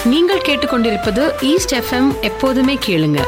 நீங்கள் கேட்டுக்கொண்டிருப்பது east FM எப்போதுமே கேளுங்க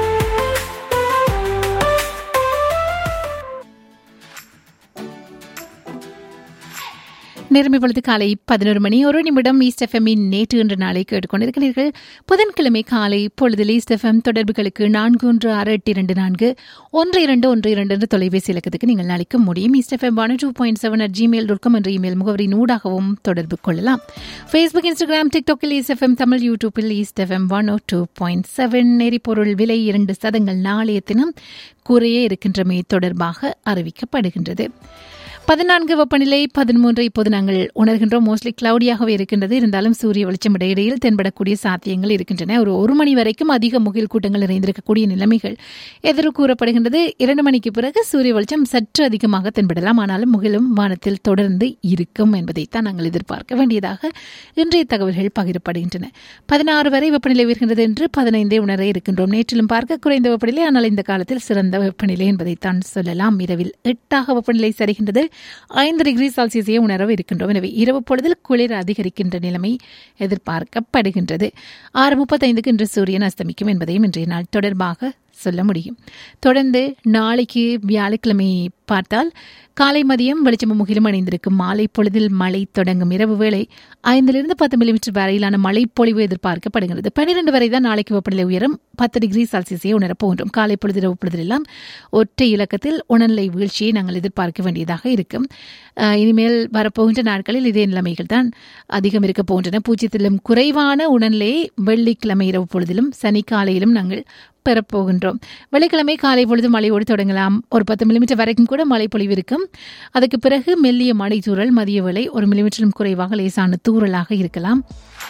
நேரம் இப்பொழுது காலை பதினோரு மணி ஒரு நிமிடம் ஈஸ்ட் எஃப்எம்மின் நேற்று என்ற நாளை கேட்டுக்கொண்டிருக்கிறீர்கள் புதன்கிழமை காலை பொழுதில் ஈஸ்ட் எஃப்எம் தொடர்புகளுக்கு நான்கு ஒன்று ஆறு எட்டு இரண்டு நான்கு ஒன்று இரண்டு ஒன்று இரண்டு என்ற தொலைபேசி இலக்கத்துக்கு நீங்கள் அழைக்க முடியும் East FM one two point seven at Gmail dot com என்ற இமெயில் முகவரியின் ஊடாகவும் தொடர்பு கொள்ளலாம் ஃபேஸ்புக் இன்ஸ்டாகிராம் டிக்டாக்கில் ஈஸ்ட் எஃப்எம் தமிழ் யூடியூப்பில் East FM one O two point seven எரிபொருள் விலை இரண்டு சதங்கள் நாளைய தினம் குறைய இருக்கின்றமை தொடர்பாக அறிவிக்கப்படுகின்றது பதினான்கு வெப்பநிலை பதிமூன்று இப்போது நாங்கள் உணர்கின்றோம் மோஸ்ட்லி கிளவுடியாகவே இருக்கின்றது இருந்தாலும் சூரிய வெளிச்சம் இடையிடையில் தென்படக்கூடிய சாத்தியங்கள் இருக்கின்றன ஒரு ஒரு மணி வரைக்கும் அதிக முகில் கூட்டங்கள் நிறைந்திருக்கக்கூடிய நிலைமைகள் எதிர் கூறப்படுகின்றது இரண்டு மணிக்கு பிறகு சூரிய வெளிச்சம் சற்று அதிகமாக தென்படலாம் ஆனாலும் முகிலும் வானத்தில் தொடர்ந்து இருக்கும் என்பதைத்தான் நாங்கள் எதிர்பார்க்க வேண்டியதாக இன்றைய தகவல்கள் பகிரப்படுகின்றன பதினாறு வரை வெப்பநிலை உயர்கின்றது என்று பதினைந்தே உணர இருக்கின்றோம் நேற்றிலும் பார்க்க குறைந்த வெப்பநிலை ஆனால் இந்த காலத்தில் சிறந்த வெப்பநிலை என்பதைத்தான் சொல்லலாம் இரவில் எட்டாக வெப்பநிலை சரிகின்றது ஐந்து டிகிரி செல்சியஸை உணர இருக்கின்றோம் எனவே இரவு பொழுதில் குளிர் அதிகரிக்கின்ற நிலைமை எதிர்பார்க்கப்படுகின்றது ஆறு முப்பத்தைந்துக்கு இன்று சூரியன் அஸ்தமிக்கும் என்பதையும் இன்றைய நாள் தொடர்பாக சொல்ல முடியும் தொடர்ந்து நாளைக்கு வியாழக்கிழமை பார்த்தால் காலை மதியம் வெளிச்சமும் முகிலும் அணிந்திருக்கும் மாலை பொழுதில் மழை தொடங்கும் இரவு வேளை ஐந்திலிருந்து பத்து மில்லிமீட்டர் வரையிலான மழை பொழிவு எதிர்பார்க்கப்படுகிறது பன்னிரண்டு வரை தான் நாளைக்கு வெப்பநிலை உயரம் பத்து டிகிரி செல்சியஸை உணரப் போகின்றோம் காலை பொழுது இரவு பொழுதெல்லாம் ஒற்றை இலக்கத்தில் உணர்நிலை வீழ்ச்சியை நாங்கள் எதிர்பார்க்க வேண்டியதாக இருக்கும் இனிமேல் வரப்போகின்ற நாட்களில் இதே நிலைமைகள் தான் அதிகம் இருக்க போகின்றன பூஜ்ஜியத்திலும் குறைவான உணர்நிலையை வெள்ளிக்கிழமை இரவு பொழுதிலும் சனிக்காலையிலும் நாங்கள் பெறப்போகின்றோம் வெள்ளிக்கிழமை காலை பொழுது மழையோடு தொடங்கலாம் ஒரு பத்து மில்லிமீட்டர் வரைக்கும் கூட மழை பொழிவு இருக்கும் அதுக்கு பிறகு மெல்லிய மழை தூறல் மதிய வேளை ஒரு மில்லிமீட்டரும் குறைவாக லேசான தூறலாக இருக்கலாம்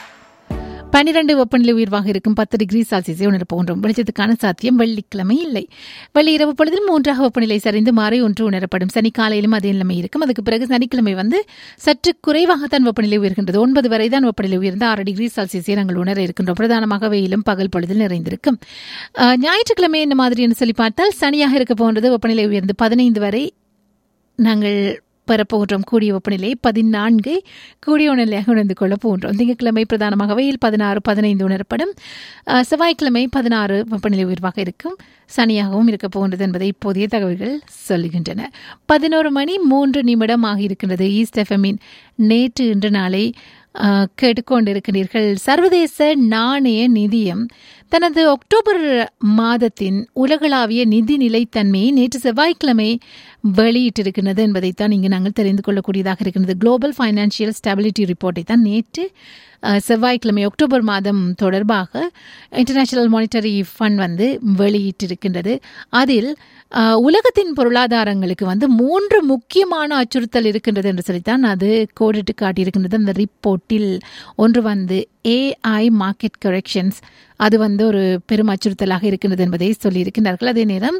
பன்னிரண்டு வெப்பநிலை உயர்வாக இருக்கும் பத்து டிகிரி செல்சியஸை உணரப் போகின்றோம் வெளிச்சத்துக்கான சாத்தியம் வெள்ளிக்கிழமை இல்லை வெள்ளி இரவு பொழுதில் மூன்றாக வெப்பநிலை சரிந்து மாறி ஒன்று உணரப்படும் சனிக்காலையிலும் அதே நிலைமை இருக்கும் அதுக்கு பிறகு சனிக்கிழமை வந்து சற்று குறைவாகத்தான் வெப்பநிலை உயர்கின்றது ஒன்பது வரை தான் வெப்பநிலை உயர்ந்து ஆறு டிகிரி செல்சியஸை நாங்கள் உணர இருக்கின்றோம் பிரதானமாக வெயிலும் பகல் பொழுதில் நிறைந்திருக்கும் ஞாயிற்றுக்கிழமை என்ன மாதிரி என்று சொல்லி பார்த்தால் சனியாக இருக்க போன்றது வெப்பநிலை உயர்ந்து பதினைந்து வரை நாங்கள் பெறப்போகின்றோம் கூடிய வெப்பநிலை பதினான்கை கூடிய உணர்நிலையாக உணர்ந்து கொள்ள போகின்றோம் திங்கட்கிழமை பிரதானமாக வெயில் பதினாறு பதினைந்து உணரப்படும் செவ்வாய்க்கிழமை பதினாறு வெப்பநிலை உயர்வாக இருக்கும் சனியாகவும் இருக்க போகின்றது என்பதை இப்போதைய தகவல்கள் சொல்லுகின்றன பதினோரு மணி மூன்று நிமிடம் ஆகியிருக்கின்றது ஈஸ்ட் எஃப்எம்மின் நேற்று இன்று நாளை கேட்டுக்கொண்டிருக்கிறீர்கள் சர்வதேச நாணய நிதியம் தனது அக்டோபர் மாதத்தின் உலகளாவிய நிதி நிலைத்தன்மையை நேற்று செவ்வாய்க்கிழமை வெளியிட்டிருக்கிறது என்பதைத்தான் இங்கு நாங்கள் தெரிந்து கொள்ளக்கூடியதாக இருக்கிறது குளோபல் ஃபைனான்சியல் ஸ்டெபிலிட்டி ரிப்போர்ட்டை தான் நேற்று செவ்வாய்க்கிழமை அக்டோபர் மாதம் தொடர்பாக இன்டர்நேஷனல் மானிட்டரி ஃபண்ட் வந்து வெளியிட்டிருக்கின்றது அதில் உலகத்தின் பொருளாதாரங்களுக்கு வந்து மூன்று முக்கியமான அச்சுறுத்தல் இருக்கின்றது என்று சொல்லித்தான் அது கோடிட்டு காட்டியிருக்கின்றது அந்த ரிப்போர்ட்டில் ஒன்று வந்து ஏஐ மார்க்கெட் கரெக்ஷன்ஸ் அது வந்து ஒரு பெரும் அச்சுறுத்தலாக இருக்கின்றது என்பதை சொல்லியிருக்கிறார்கள் அதே நேரம்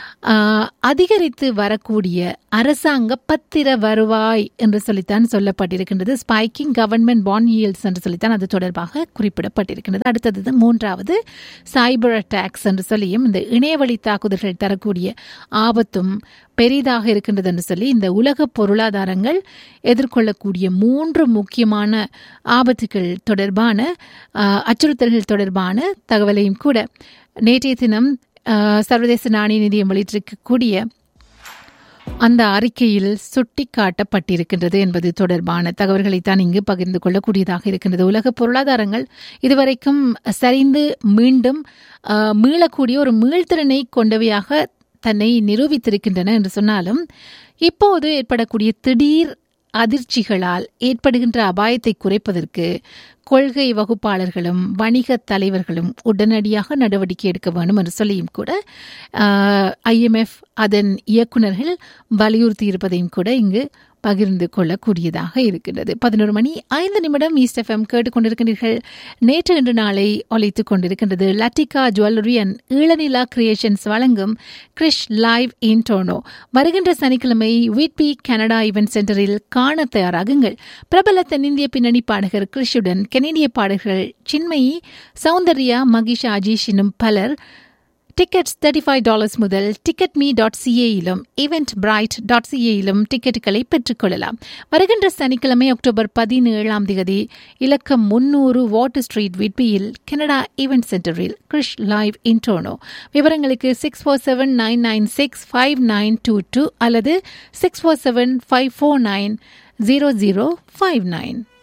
அதிகரித்து வரக்கூடிய அரசாங்க பத்திர வருவாய் என்று சொல்லித்தான் சொல்லப்பட்டிருக்கின்றது ஸ்பைக்கிங் கவர்மெண்ட் பாண்ட் yields என்று சொல்லித்தான் அது தொடர்பாக குறிப்பிடப்பட்டிருக்கின்றது அடுத்தது மூன்றாவது சைபர் அட்டாக்ஸ் என்று சொல்லியும் இந்த இணையவழி தாக்குதல்கள் தரக்கூடிய ஆபத்தும் பெரிதாக இருக்கின்றது என்று சொல்லி இந்த உலக பொருளாதாரங்கள் எதிர்கொள்ளக்கூடிய மூன்று முக்கியமான ஆபத்துகள் தொடர்பான அச்சுறுத்தல்கள் தொடர்பான தகவலையும் கூட நேற்றைய தினம் சர்வதேச நாணய நிதியம் வெளியிட்டிருக்கக்கூடிய அந்த அறிக்கையில் சுட்டி காட்டப்பட்டிருக்கின்றது என்பது தொடர்பான தகவல்களை தான் இங்கு பகிர்ந்து கொள்ளக்கூடியதாக இருக்கின்றது உலக பொருளாதாரங்கள் இதுவரைக்கும் சரிந்து மீண்டும் மீளக்கூடிய ஒரு மீள்திறனை கொண்டவையாக தன்னை நிரூபித்திருக்கின்றன என்று சொன்னாலும் இப்போது ஏற்படக்கூடிய திடீர் அதிர்ச்சிகளால் ஏற்படுகின்ற அபாயத்தை குறைப்பதற்கு கொள்கை வகுப்பாளர்களும் வணிக தலைவர்களும் உடனடியாக நடவடிக்கை எடுக்க வேண்டும் என்று சொல்லியும் கூட ஐஎம்எஃப் அதன் இயக்குநர்கள் வலியுறுத்தி இருப்பதையும் கூட இங்கு பகிர்ந்து கொள்ளக்கூடியதாக இருக்கின்றது பதினோரு மணி ஐந்து நிமிடம் ஈஸ்ட் எஃப்எம் கேட்டுக்கொண்டிருக்கின்றீர்கள் நேற்று இன்று நாளை ஒலித்துக் கொண்டிருக்கின்றது Latika jewellery and Eelanila creations வழங்கும் கிரிஷ் லைவ் இன் டோனோ வருகின்ற சனிக்கிழமை விட்பி கனடா இவென்ட் சென்டரில் காண தயாராகுங்கள் பிரபல தென்னிந்திய பின்னணி பாடகர் கிரிஷுடன் கெனடிய பாடகர்கள் சின்மயி சௌந்தர்யா மகிஷா அஜீஷ் இன்னும் பலர் டிக்கெட்ஸ் தேர்ட்டி ஃபைவ் டாலர்ஸ் முதல் டிக்கெட் மீ டாட் சிஏயிலும் ஈவெண்ட் பிரைட் டாட் சிஏயிலும் டிக்கெட்டுகளை பெற்றுக்கொள்ளலாம் வருகின்ற சனிக்கிழமை அக்டோபர் பதினேழாம் தேதி இலக்கம் முன்னூறு வாட்டர் ஸ்ட்ரீட் விட்பியில் கனடா ஈவெண்ட் சென்டரில் கிறிஷ் லைவ் இன்டோனோ விவரங்களுக்கு six four seven nine nine six five nine two two அல்லது six four seven five four nine zero zero five nine